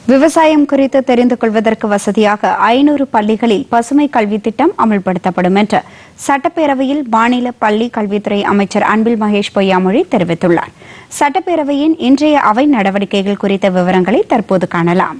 விவசாயம் குறித்து தெரிந்து கொள்வதற்கு வசதியாக ஐநூறு பள்ளிகளில் பசுமை கல்வி திட்டம் அமல்படுத்தப்படும் என்று சட்டப்பேரவையில் மாநில பள்ளி கல்வித்துறை அமைச்சர் அன்பில் மகேஷ் பொய்யாமொழி தெரிவித்துள்ளார் சட்டப்பேரவையின் இன்றைய அவை நடவடிக்கைகள் குறித்த விவரங்களை தற்போது காணலாம்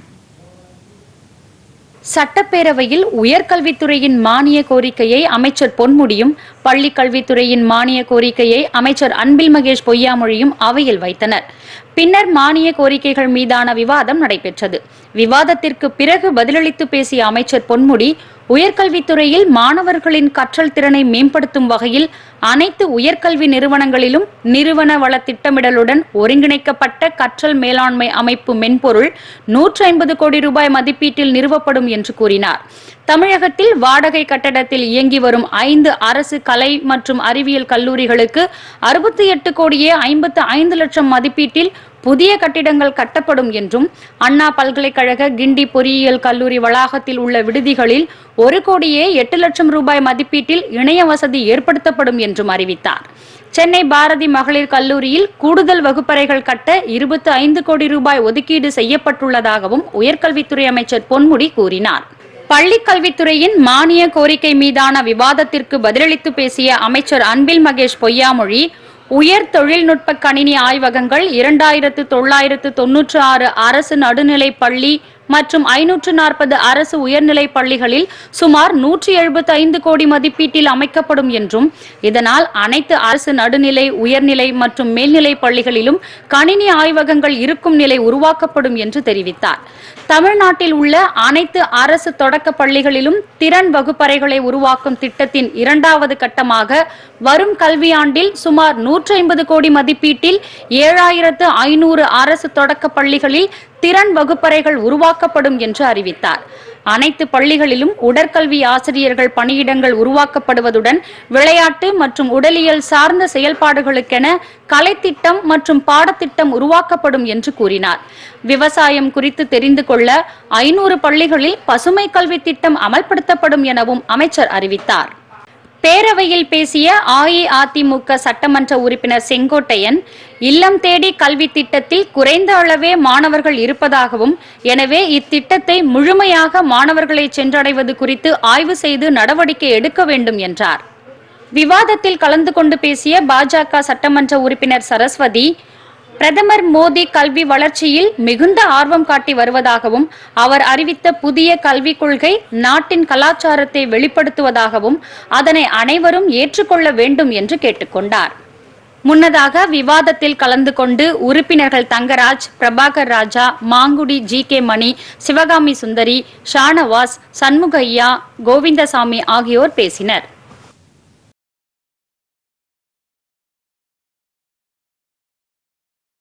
சட்டப்பேரவையில் உயர்கல்வித்துறையின் மானிய கோரிக்கையை அமைச்சர் பொன்முடியும் பள்ளி கல்வித்துறையின் மானிய கோரிக்கையை அமைச்சர் அன்பில் மகேஷ் பொய்யாமொழியும் அவையில் வைத்தனர் பின்னர் மானிய கோரிக்கைகள் மீதான விவாதம் நடைபெற்றது விவாதத்திற்கு பிறகு பதிலளித்து பேசிய அமைச்சர் பொன்முடி உயர்கல்வித்துறையில் மாணவர்களின் கற்றல் திறனை மேம்படுத்தும் வகையில் அனைத்து உயர்கல்வி நிறுவனங்களிலும் நிறுவன வள திட்டமிடலுடன் ஒருங்கிணைக்கப்பட்ட கற்றல் மேலாண்மை அமைப்பு மென்பொருள் நூற்றி ஐம்பது கோடி ரூபாய் மதிப்பீட்டில் நிறுவப்படும் என்று கூறினார் தமிழகத்தில் வாடகை கட்டடத்தில் இயங்கி வரும் ஐந்து அரசு கலை மற்றும் அறிவியல் கல்லூரிகளுக்கு அறுபத்தி எட்டு கோடியே ஐம்பத்து ஐந்து லட்சம் மதிப்பீட்டில் புதிய கட்டிடங்கள் கட்டப்படும் என்றும் அண்ணா பல்கலைக்கழக கிண்டி பொறியியல் கல்லூரி வளாகத்தில் உள்ள விடுதிகளில் ஒரு கோடியே எட்டு லட்சம் ரூபாய் மதிப்பீட்டில் இணைய வசதி ஏற்படுத்தப்படும் என்றும் அறிவித்தார் சென்னை பாரதி மகளிர் கல்லூரியில் கூடுதல் வகுப்பறைகள் கட்ட இருபத்தி ஐந்து கோடி ரூபாய் ஒதுக்கீடு செய்யப்பட்டுள்ளதாகவும் உயர்கல்வித்துறை அமைச்சர் பொன்முடி கூறினார் பள்ளிக் கல்வித்துறையின் மானிய கோரிக்கை மீதான விவாதத்திற்கு பதிலளித்து பேசிய அமைச்சர் அன்பில் மகேஷ் பொய்யாமொழி உயர் தொழில்நுட்ப கணினி ஆய்வகங்கள் இரண்டாயிரத்து தொள்ளாயிரத்து தொன்னூற்று ஆறு அரசு நடுநிலை பள்ளி மற்றும் ஐநூற்று நாற்பது அரசு உயர்நிலை பள்ளிகளில் சுமார் நூற்றி எழுபத்தி ஐந்து கோடி மதிப்பீட்டில் அமைக்கப்படும் என்றும் இதனால் அனைத்து அரசு நடுநிலை உயர்நிலை மற்றும் மேல்நிலை பள்ளிகளிலும் கணினி ஆய்வகங்கள் இருக்கும் நிலை உருவாக்கப்படும் என்று தெரிவித்தார் தமிழ்நாட்டில் உள்ள அனைத்து அரசு தொடக்க பள்ளிகளிலும் திறன் வகுப்பறைகளை உருவாக்கும் திட்டத்தின் இரண்டாவது கட்டமாக வரும் கல்வியாண்டில் சுமார் நூற்றி ஐம்பது கோடி மதிப்பீட்டில் ஏழாயிரத்து ஐநூறு அரசு தொடக்க பள்ளிகளில் திறன் வகுப்பறைகள் உருவாக்கப்படும் என்று அறிவித்தார் அனைத்து பள்ளிகளிலும் உடற்கல்வி ஆசிரியர்கள் பணியிடங்கள் உருவாக்கப்படுவதுடன் விளையாட்டு மற்றும் உடலியல் சார்ந்த செயல்பாடுகளுக்கென கலைத்திட்டம் மற்றும் பாடத்திட்டம் உருவாக்கப்படும் என்று கூறினார் விவசாயம் குறித்து தெரிந்து கொள்ள ஐநூறு பள்ளிகளில் பசுமை கல்வி திட்டம் அமல்படுத்தப்படும் எனவும் அமைச்சர் அறிவித்தார் பேரவையில் பேசிய அஇஅதிமுக சட்டமன்ற உறுப்பினர் செங்கோட்டையன் இல்லம் தேடி கல்வி திட்டத்தில் குறைந்த அளவே மாணவர்கள் இருப்பதாகவும் எனவே இத்திட்டத்தை முழுமையாக மாணவர்களை சென்றடைவது குறித்து ஆய்வு செய்து நடவடிக்கை எடுக்க வேண்டும் என்றார் விவாதத்தில் கலந்து கொண்டு பேசிய பாஜக சட்டமன்ற உறுப்பினர் சரஸ்வதி பிரதமர் மோடி கல்வி வளர்ச்சியில் மிகுந்த ஆர்வம் காட்டி வருவதாகவும் அவர் அறிவித்த புதிய கல்விக் கொள்கை நாட்டின் கலாச்சாரத்தை வெளிப்படுத்துவதாகவும் அதனை அனைவரும் ஏற்றுக்கொள்ள வேண்டும் என்று கேட்டுக்கொண்டார் முன்னதாக விவாதத்தில் கலந்து கொண்டு உறுப்பினர்கள் தங்கராஜ் பிரபாகர் ராஜா மாங்குடி ஜி கே மணி சிவகாமி சுந்தரி ஷானவாஸ் சண்முகையா கோவிந்தசாமி ஆகியோர் பேசினர்